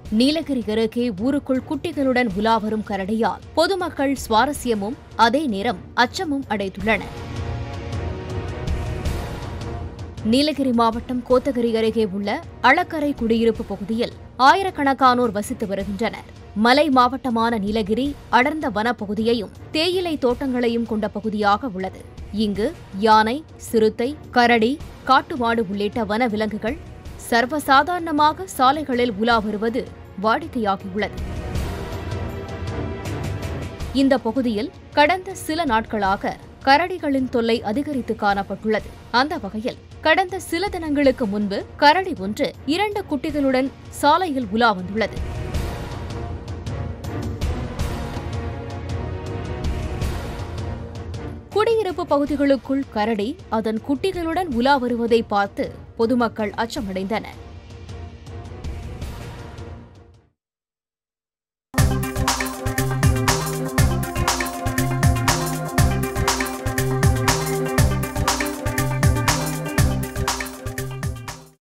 நீலகிரி அருகே ஊருக்குள் குட்டிகளுடன் உலா வரும் கரடியால் பொதுமக்கள் சுவாரஸ்யமும் அதே நேரம் அச்சமும் அடைந்துள்ளனர் நீலகிரி மாவட்டம் கோத்தகிரி அருகே உள்ள அளக்கரை குடியிருப்பு பகுதியில் ஆயிரக்கணக்கானோர் வசித்து வருகின்றனர் மலை மாவட்டமான நீலகிரி அடர்ந்த வனப்பகுதியையும் தேயிலை தோட்டங்களையும் கொண்ட பகுதியாக உள்ளது இங்கு யானை சிறுத்தை கரடி காட்டுமாடு உள்ளிட்ட வனவிலங்குகள் சர்வசாதாரணமாக சாலைகளில் உலா வருவது வாடிக்கையாகியுள்ளது இந்த பகுதியில் கடந்த சில நாட்களாக கரடிகளின் தொல்லை அதிகரித்து காணப்பட்டுள்ளது அந்த வகையில் கடந்த சில தினங்களுக்கு முன்பு கரடி ஒன்று இரண்டு குட்டிகளுடன் சாலையில் உலா வந்துள்ளது குடியிருப்பு பகுதிகளுக்குள் கரடி அதன் குட்டிகளுடன் உலா வருவதை பார்த்து பொதுமக்கள் அச்சமடைந்தனர்